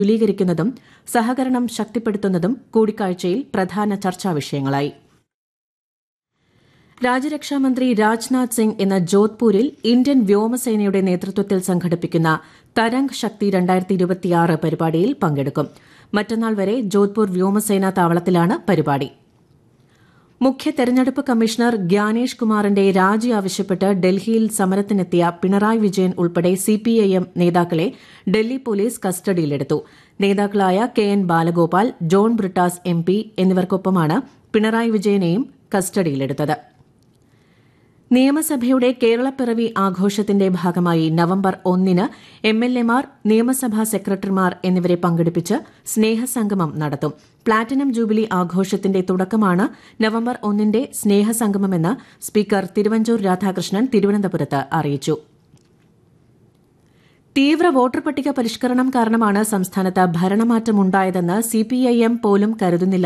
വിപുലീകരിക്കുന്നതും സഹകരണം ശക്തിപ്പെടുത്തുന്നതും കൂടിക്കാഴ്ചയിൽ പ്രധാന ചർച്ചാ വിഷയങ്ങളായി രാജ്യരക്ഷാമന്ത്രി രാജ്നാഥ് സിംഗ് ഇന്ന് ജോധ്പൂരിൽ ഇന്ത്യൻ വ്യോമസേനയുടെ നേതൃത്വത്തിൽ സംഘടിപ്പിക്കുന്ന തരംഗ് ശക്തി പരിപാടിയിൽ പങ്കെടുക്കും മറ്റന്നാൾ വരെ ജോധ്പൂർ വ്യോമസേനാ താവളത്തിലാണ് പരിപാടി മുഖ്യ തെരഞ്ഞെടുപ്പ് കമ്മീഷണർ ഗ്യാനേഷ് കുമാറിന്റെ രാജി ആവശ്യപ്പെട്ട് ഡൽഹിയിൽ സമരത്തിനെത്തിയ പിണറായി വിജയൻ ഉൾപ്പെടെ സിപിഐഎം നേതാക്കളെ ഡൽഹി പോലീസ് കസ്റ്റഡിയിലെടുത്തു നേതാക്കളായ K N Balagopal John Brittas M P എന്നിവർക്കൊപ്പമാണ് പിണറായി വിജയനെയും കസ്റ്റഡിയിലെടുത്തത് നിയമസഭയുടെ കേരളപ്പിറവി ആഘോഷത്തിന്റെ ഭാഗമായി നവംബർ ഒന്നിന് എംഎൽഎമാർ നിയമസഭാ സെക്രട്ടറിമാർ എന്നിവരെ പങ്കെടുപ്പിച്ച് സ്നേഹസംഗമം നടത്തും പ്ലാറ്റിനം ജൂബിലി ആഘോഷത്തിന്റെ തുടക്കമാണ് നവംബർ ഒന്നിന്റെ സ്നേഹസംഗമമെന്ന് സ്പീക്കർ തിരുവഞ്ചൂർ രാധാകൃഷ്ണൻ തിരുവനന്തപുരത്ത് അറിയിച്ചു തീവ്ര വോട്ടർ പട്ടിക പരിഷ്കരണം കാരണമാണ് സംസ്ഥാനത്ത് ഭരണമാറ്റമുണ്ടായതെന്ന് സിപിഐഎം പോലും കരുതുന്നില്ല